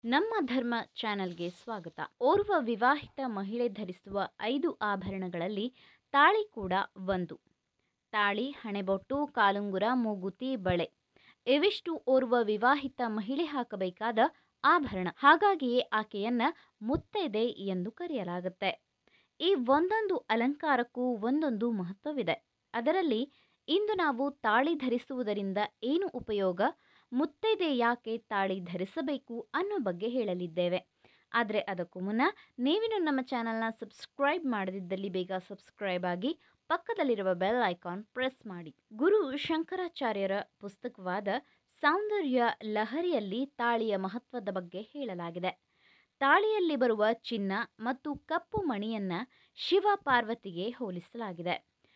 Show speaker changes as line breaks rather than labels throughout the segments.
ನಮ್ಮ ಧರ್ಮ ಚಾನೆಲ್ಗೆ ಸ್ವಾಗತ ಓರ್ವ ವಿವಾಹಿತ ಮಹಿಳೆ ಧರಿಸುವ ಐದು ಆಭರಣಗಳಲ್ಲಿ ತಾಳಿ ಕೂಡ ಒಂದು ತಾಳಿ ಹಣೆಬೊಟ್ಟು ಕಾಲುಂಗುರ ಮೂಗುತಿ ಬಳೆ ಇವಿಷ್ಟು ಓರ್ವ ವಿವಾಹಿತ ಮಹಿಳೆ ಹಾಕಬೇಕಾದ ಆಭರಣ ಹಾಗಾಗಿಯೇ ಆಕೆಯನ್ನ ಮುತ್ತೈದೆ ಎಂದು ಕರೆಯಲಾಗುತ್ತೆ ಈ ಒಂದೊಂದು ಅಲಂಕಾರಕ್ಕೂ ಒಂದೊಂದು ಮಹತ್ವವಿದೆ ಅದರಲ್ಲಿ ಇಂದು ನಾವು ತಾಳಿ ಧರಿಸುವುದರಿಂದ ಏನು ಉಪಯೋಗ ಮುತ್ತೈದೆ ಯಾಕೆ ತಾಳಿ ಧರಿಸಬೇಕು ಅನ್ನೋ ಬಗ್ಗೆ ಹೇಳಲಿದ್ದೇವೆ ಆದರೆ ಅದಕ್ಕೂ ಮುನ್ನ ನೀವಿನ್ನು ನಮ್ಮ ಚಾನಲ್ನ ಸಬ್ಸ್ಕ್ರೈಬ್ ಮಾಡದಿದ್ದಲ್ಲಿ ಬೇಗ ಸಬ್ಸ್ಕ್ರೈಬ್ ಆಗಿ ಪಕ್ಕದಲ್ಲಿರುವ ಬೆಲ್ ಐಕಾನ್ ಪ್ರೆಸ್ ಮಾಡಿ ಗುರು ಶಂಕರಾಚಾರ್ಯರ ಪುಸ್ತಕವಾದ ಸೌಂದರ್ಯ ಲಹರಿಯಲ್ಲಿ ತಾಳಿಯ ಮಹತ್ವದ ಬಗ್ಗೆ ಹೇಳಲಾಗಿದೆ ತಾಳಿಯಲ್ಲಿ ಬರುವ ಚಿನ್ನ ಮತ್ತು ಕಪ್ಪು ಮಣಿಯನ್ನ ಶಿವ ಪಾರ್ವತಿಗೆ ಹೋಲಿಸಲಾಗಿದೆ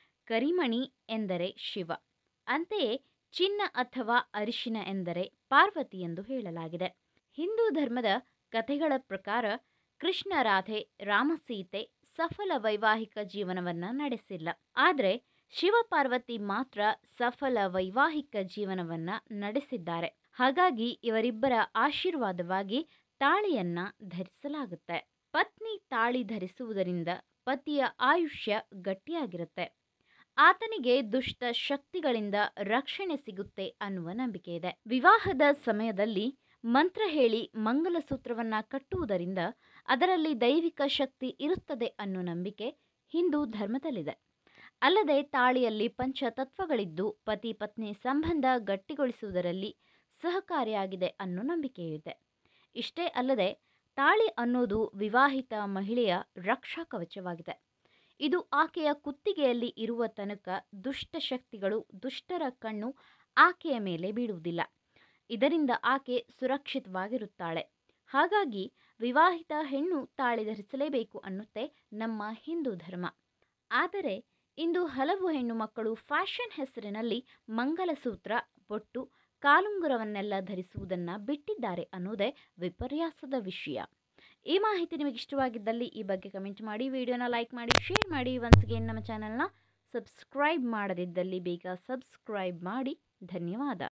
ಕರಿಮಣಿ ಎಂದರೆ ಶಿವ ಅಂತೆಯೇ ಚಿನ್ನ ಅಥವಾ ಅರಿಶಿನ ಎಂದರೆ ಪಾರ್ವತಿ ಎಂದು ಹೇಳಲಾಗಿದೆ ಹಿಂದೂ ಧರ್ಮದ ಕಥೆಗಳ ಪ್ರಕಾರ ಕೃಷ್ಣ ರಾಧೆ ರಾಮಸೀತೆ ಸಫಲ ವೈವಾಹಿಕ ಜೀವನವನ್ನ ನಡೆಸಿಲ್ಲ ಆದರೆ ಶಿವಪಾರ್ವತಿ ಮಾತ್ರ ಸಫಲ ವೈವಾಹಿಕ ಜೀವನವನ್ನ ನಡೆಸಿದ್ದಾರೆ ಹಾಗಾಗಿ ಇವರಿಬ್ಬರ ಆಶೀರ್ವಾದವಾಗಿ ತಾಳಿಯನ್ನ ಧರಿಸಲಾಗುತ್ತೆ ಪತ್ನಿ ತಾಳಿ ಧರಿಸುವುದರಿಂದ ಪತಿಯ ಆಯುಷ್ಯ ಗಟ್ಟಿಯಾಗಿರುತ್ತೆ ಆತನಿಗೆ ದುಷ್ಟ ಶಕ್ತಿಗಳಿಂದ ರಕ್ಷಣೆ ಸಿಗುತ್ತೆ ಅನ್ನುವ ನಂಬಿಕೆ ಇದೆ ವಿವಾಹದ ಸಮಯದಲ್ಲಿ ಮಂತ್ರ ಹೇಳಿ ಮಂಗಲಸೂತ್ರವನ್ನ ಕಟ್ಟುವುದರಿಂದ ಅದರಲ್ಲಿ ದೈವಿಕ ಶಕ್ತಿ ಇರುತ್ತದೆ ಅನ್ನೋ ನಂಬಿಕೆ ಹಿಂದೂ ಧರ್ಮದಲ್ಲಿದೆ ಅಲ್ಲದೆ ತಾಳಿಯಲ್ಲಿ ಪಂಚತತ್ವಗಳಿದ್ದು ಪತಿ ಪತ್ನಿ ಸಂಬಂಧ ಗಟ್ಟಿಗೊಳಿಸುವುದರಲ್ಲಿ ಸಹಕಾರಿಯಾಗಿದೆ ಅನ್ನೋ ನಂಬಿಕೆಯಿದೆ ಇಷ್ಟೇ ಅಲ್ಲದೆ ತಾಳಿ ಅನ್ನೋದು ವಿವಾಹಿತ ಮಹಿಳೆಯ ರಕ್ಷಾ ಕವಚವಾಗಿದೆ ಇದು ಆಕೆಯ ಕುತ್ತಿಗೆಯಲ್ಲಿ ಇರುವ ತನಕ ದುಷ್ಟ ಶಕ್ತಿಗಳು ದುಷ್ಟರ ಕಣ್ಣು ಆಕೆಯ ಮೇಲೆ ಬೀಳುವುದಿಲ್ಲ ಇದರಿಂದ ಆಕೆ ಸುರಕ್ಷಿತವಾಗಿರುತ್ತಾಳೆ ಹಾಗಾಗಿ ವಿವಾಹಿತ ಹೆಣ್ಣು ತಾಳಿ ಧರಿಸಲೇಬೇಕು ಅನ್ನುತ್ತೆ ನಮ್ಮ ಹಿಂದೂ ಧರ್ಮ ಆದರೆ ಇಂದು ಹಲವು ಹೆಣ್ಣು ಮಕ್ಕಳು ಫ್ಯಾಷನ್ ಹೆಸರಿನಲ್ಲಿ ಮಂಗಲಸೂತ್ರ ಬೊಟ್ಟು ಕಾಲುಂಗುರವನ್ನೆಲ್ಲ ಧರಿಸುವುದನ್ನು ಬಿಟ್ಟಿದ್ದಾರೆ ಅನ್ನೋದೇ ವಿಪರ್ಯಾಸದ ವಿಷಯ ಈ ಮಾಹಿತಿ ನಿಮಗೆ ಇಷ್ಟವಾಗಿದ್ದಲ್ಲಿ ಈ ಬಗ್ಗೆ ಕಮೆಂಟ್ ಮಾಡಿ ವಿಡಿಯೋನ ಲೈಕ್ ಮಾಡಿ ಶೇರ್ ಮಾಡಿ ಒನ್ಸ್ಗೆ ನಮ್ಮ ಚಾನಲ್ನ ಸಬ್ಸ್ಕ್ರೈಬ್ ಮಾಡದಿದ್ದಲ್ಲಿ ಬೇಗ ಸಬ್ಸ್ಕ್ರೈಬ್ ಮಾಡಿ ಧನ್ಯವಾದ